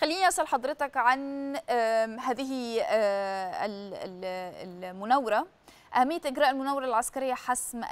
خليني اسال حضرتك عن هذه المناوره أهمية إجراء المناورة العسكرية حسم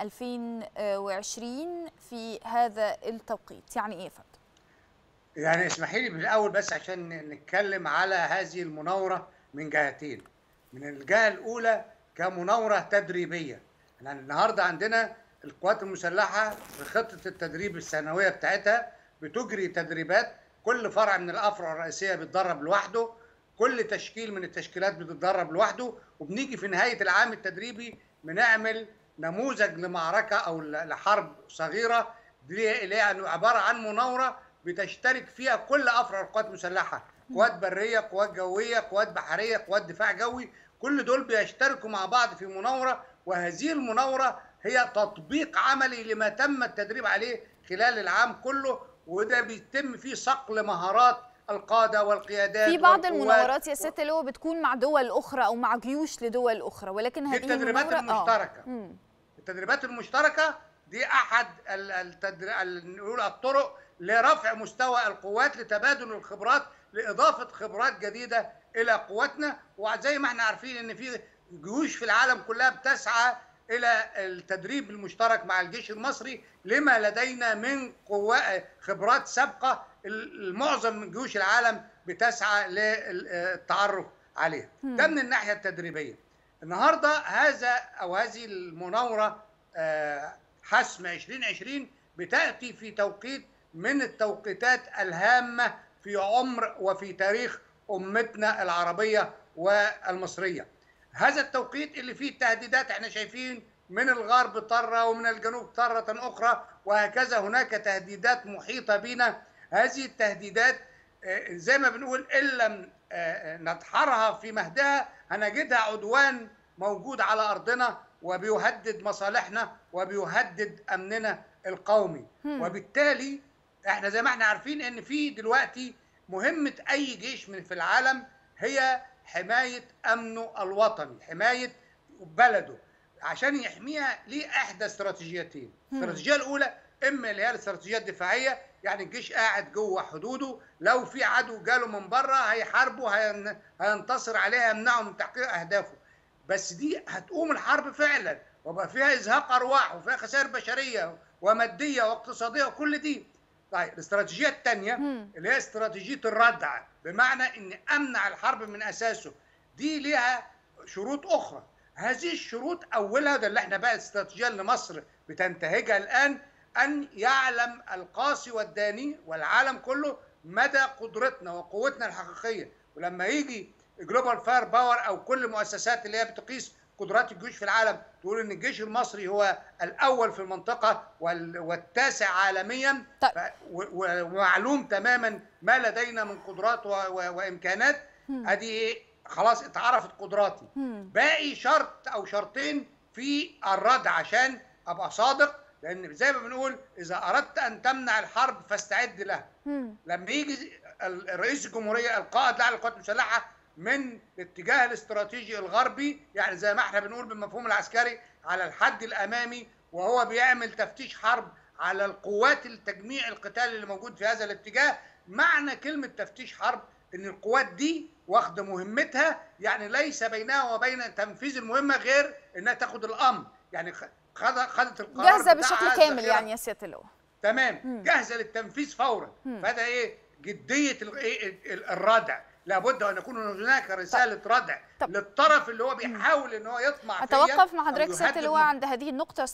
2020 في هذا التوقيت يعني إيه فندم؟ يعني اسمحي لي بالأول بس عشان نتكلم على هذه المناورة من جهتين من الجهة الأولى كمناورة تدريبية يعني النهاردة عندنا القوات المسلحة في خطة التدريب السنوية بتاعتها بتجري تدريبات كل فرع من الأفرع الرئيسية بيتدرب لوحده كل تشكيل من التشكيلات بتتدرب لوحده وبنيجي في نهايه العام التدريبي بنعمل نموذج لمعركه او لحرب صغيره اللي هي عباره عن مناوره بتشترك فيها كل افرع القوات المسلحه قوات بريه قوات جويه قوات بحريه قوات دفاع جوي كل دول بيشتركوا مع بعض في مناوره وهذه المناوره هي تطبيق عملي لما تم التدريب عليه خلال العام كله وده بيتم فيه صقل مهارات القاده والقيادات في بعض المناورات يا ست اللي هو بتكون مع دول اخرى او مع جيوش لدول اخرى ولكن هذه التدريبات المشتركه آه. التدريبات المشتركه دي احد التدر... نقول الطرق لرفع مستوى القوات لتبادل الخبرات لاضافه خبرات جديده الى قواتنا وزي ما احنا عارفين ان في جيوش في العالم كلها بتسعى الى التدريب المشترك مع الجيش المصري لما لدينا من قوة خبرات سابقه المعظم من جيوش العالم بتسعى للتعرف عليها ده من الناحيه التدريبيه النهارده هذا او هذه المناوره حسم 2020 بتاتي في توقيت من التوقيتات الهامه في عمر وفي تاريخ امتنا العربيه والمصريه هذا التوقيت اللي فيه التهديدات احنا شايفين من الغرب طرة ومن الجنوب طرة أخرى وهكذا هناك تهديدات محيطة بنا هذه التهديدات زي ما بنقول إن لم ندحرها في مهدها هنجدها عدوان موجود على أرضنا وبيهدد مصالحنا وبيهدد أمننا القومي وبالتالي احنا زي ما احنا عارفين ان في دلوقتي مهمة أي جيش من في العالم هي حماية أمنه الوطني حماية بلده عشان يحميها ليه احدى استراتيجيتين الاستراتيجيه الاولى اما اللي هي الاستراتيجيه الدفاعيه يعني الجيش قاعد جوه حدوده لو في عدو جاله من بره هيحاربه هينتصر عليه يمنعه من تحقيق اهدافه بس دي هتقوم الحرب فعلا وبقى فيها ازهاق ارواح وفيها خسائر بشريه وماديه واقتصاديه وكل دي طيب الاستراتيجيه الثانيه اللي هي استراتيجيه الردع بمعنى ان امنع الحرب من اساسه دي ليها شروط اخرى هذه الشروط اولها ده اللي احنا بقى الاستراتيجيه اللي مصر بتنتهجها الان ان يعلم القاصي والداني والعالم كله مدى قدرتنا وقوتنا الحقيقيه ولما يجي جلوبال فاير باور او كل المؤسسات اللي هي بتقيس قدرات الجيوش في العالم تقول ان الجيش المصري هو الاول في المنطقه والتاسع عالميا طيب. ومعلوم تماما ما لدينا من قدرات وامكانات ادي خلاص اتعرفت قدراتي باقي شرط او شرطين في الردع عشان ابقى صادق لان زي ما بنقول اذا اردت ان تمنع الحرب فاستعد لها لما يجي رئيس الجمهوريه القائد لاعلى القوات المسلحه من الاتجاه الاستراتيجي الغربي يعني زي ما احنا بنقول بالمفهوم العسكري على الحد الامامي وهو بيعمل تفتيش حرب على القوات التجميع القتالي اللي موجود في هذا الاتجاه معنى كلمه تفتيش حرب ان القوات دي واخده مهمتها يعني ليس بينها وبين تنفيذ المهمه غير انها تاخد الامر يعني خدت القرار جاهزه بشكل كامل يعني يا سياده اللواء تمام جاهزه للتنفيذ فورا فده ايه جديه الردع لابد ان يكون هناك رساله طب. ردع طب. للطرف اللي هو بيحاول ان هو يطمع اتوقف مع حضرتك سياده اللواء عند هذه النقطه